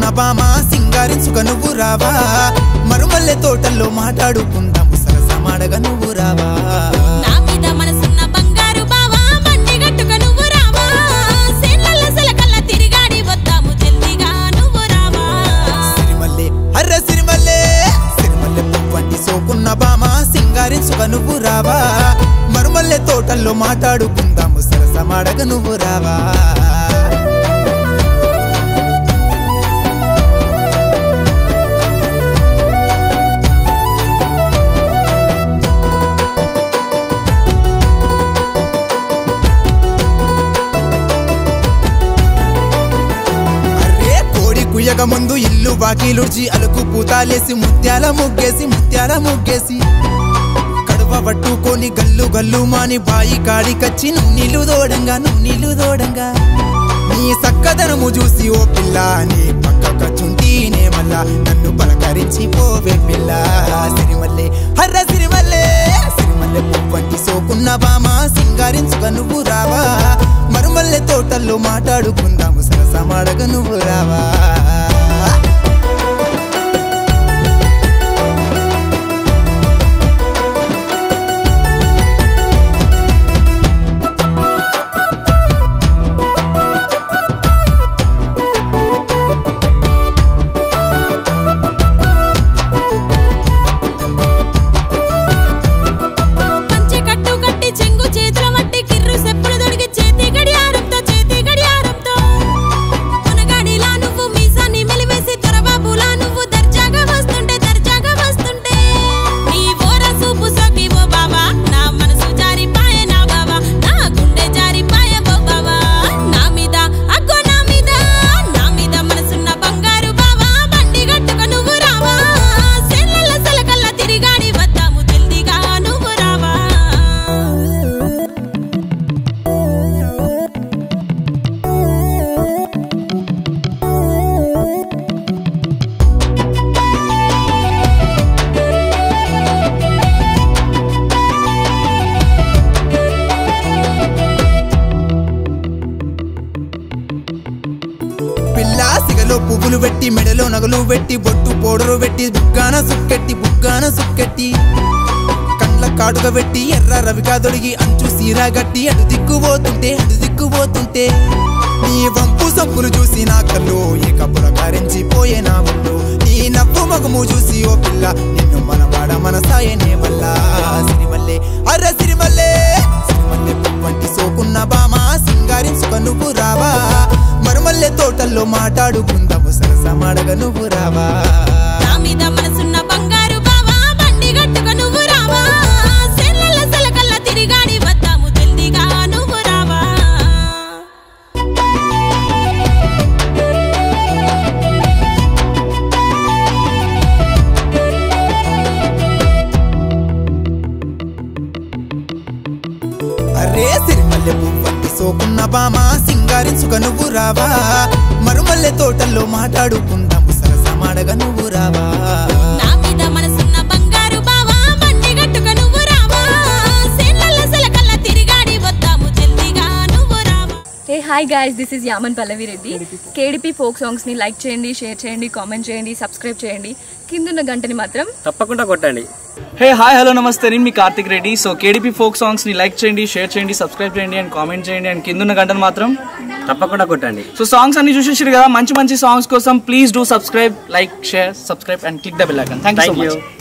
బామా సింగారించుక నువ్వు రావా మరుమల్లె తోటల్లో మాట్లాడుకుందాము సరసమాడగా నువ్వు రావా నా మీద మనసున్న బంగారు బావా బండి గట్టుక నువ్వు రావా సేన్లల్ల సెలకల్ల తిరిగాడి వద్దాము జల్దిగా నువ్వు రావా సిరిమల్లె అర్ర సిరిమల్లె సిరిమల్లె పువ్వంటి సోకున్న బామా సింగారించుక నువ్వు రావా మరుమల్లె తోటల్లో మాట్లాడుకుందాము సరసమాడగా నువ్వు రావా అరే కోడి కుయ్యక ముందు ఇల్లు బాకీలుడ్చి అలుకు పూతాలేసి ముత్యాల ముగ్గేసి ముత్యాల ముగ్గేసి కడువ పట్టుకొని గల్లు గల్లు మాని బాయి కాడికచ్చి నువ్వు నీళ్లు దోడంగా నువ్వు నీళ్లు దోడంగా నీ సక్కదనము చూసి ఓ పిల్ల నీ పక్కకచ్చుంటీనే మళ్ళా నన్ను పలకరించి పోవే పిల్ల సిరిమల్లె హర్ర సిరిమల్లె సిరిమల్లె పువ్వంటి సోకున్న బామా సింగారించుక నువ్వు రావా మరుమల్లె తోటల్లో మాట్లాడుకుందాము సరసమాడగ నువ్వు రావా పంచె కట్టు కట్టి చెంగు చేతుల మట్టి కిర్రు సెప్పులు దొడిగి చేతి గడియారంతో చేతి గడియారంతో మునగాడిలా నువ్వు మీసాన్ని మెలివేసి తొరబాబులా నువ్వు దర్జాగా వస్తుంటే దర్జాగా వస్తుంటే నీ ఓర సూపు సోకి ఓ బావా నా మనసు జారిపాయే నా బావా నా గుండె జారిపాయే ఓ బావా నా మీద అగ్గో నా మీద నా మీద మనసున్న బంగారు బావా బండి గట్టుక నువ్వు రావా సెల్లల సెలకల్ల తిరిగాడి వద్దాము జల్దిగా నువ్వు రావా పిల్ల సిగలో పువ్వులు పెట్టి మెడలో నగలు పెట్టి బొట్టు పోడరు పెట్టి బుగ్గాన సుక్కెట్టి బుగ్గాన సుక్కెట్టి కండ్ల కాటుక పెట్టి ఎర్ర రవిగా దొడిగి అంచు సీరా గట్టి అటు దిక్కుపోతుంటే అటు దిక్కుపోతుంటే నీ వంపు సంపులు చూసి నా కళ్ళు ఇక పురకారించి పోయే నా ఒళ్ళు నీ నవ్వు మగము చూసి ఓ పిల్ల నిన్ను మనవాడ మనసాయనే వల్ల సిరిమల్లె అర్ర సిరిమల్లె సిరిమల్లె పువ్వంటి సోకున్న బామా సింగారించుక నువ్వు రావా మరుమల్లె తోటల్లో మాట్లాడుకుందాము సరసమాడగ నువ్వు రావా నా మీద మనసున్న బంగారు బావా బండి గట్టుక నువ్వు రావా సెల్లల సెలకల్ల తిరిగాడి వద్దాము జల్దిగా నువ్వు రావా అరే సిరిమల్లె పువ్వంటి సోకున్న బామా సింగారించుక నువ్వు రావా మరుమల్లె తోటల్లో మాట్లాడుకుందాము సరసమాడగ నువ్వు రావా నా మీద మనసున్న బంగారు బావా బండి గట్టుక నువ్వు రావా సెల్లల సెలకల్ల తిరిగాడి వద్దాము జల్దిగా నువ్వు రావా hey hi guys this is యామన్ పల్లవి రెడ్డి కేడిపి ఫోక్ సాంగ్స్ని లైక్ చేయండి షేర్ చేయండి కామెంట్ చేయండి సబ్స్క్రైబ్ చేయండి కిందున్న గంటని మాత్రం తప్పకుండా కొట్టండి హే హాయ్ హలో నమస్తే నేను మీ Karthik Reddy so KDP folk songs ని లైక్ చేయండి షేర్ చేయండి సబ్స్క్రైబ్ చేయండి అండ్ కామెంట్ చేయండి అండ్ కింద ఉన్న గంటను మాత్రం తప్పకుండా కొట్టండి సో సాంగ్స్ అన్ని చూసేసారు కదా మంచి మంచి సాంగ్స్ కోసం please do subscribe like share subscribe and click the bell icon thank you so thank much you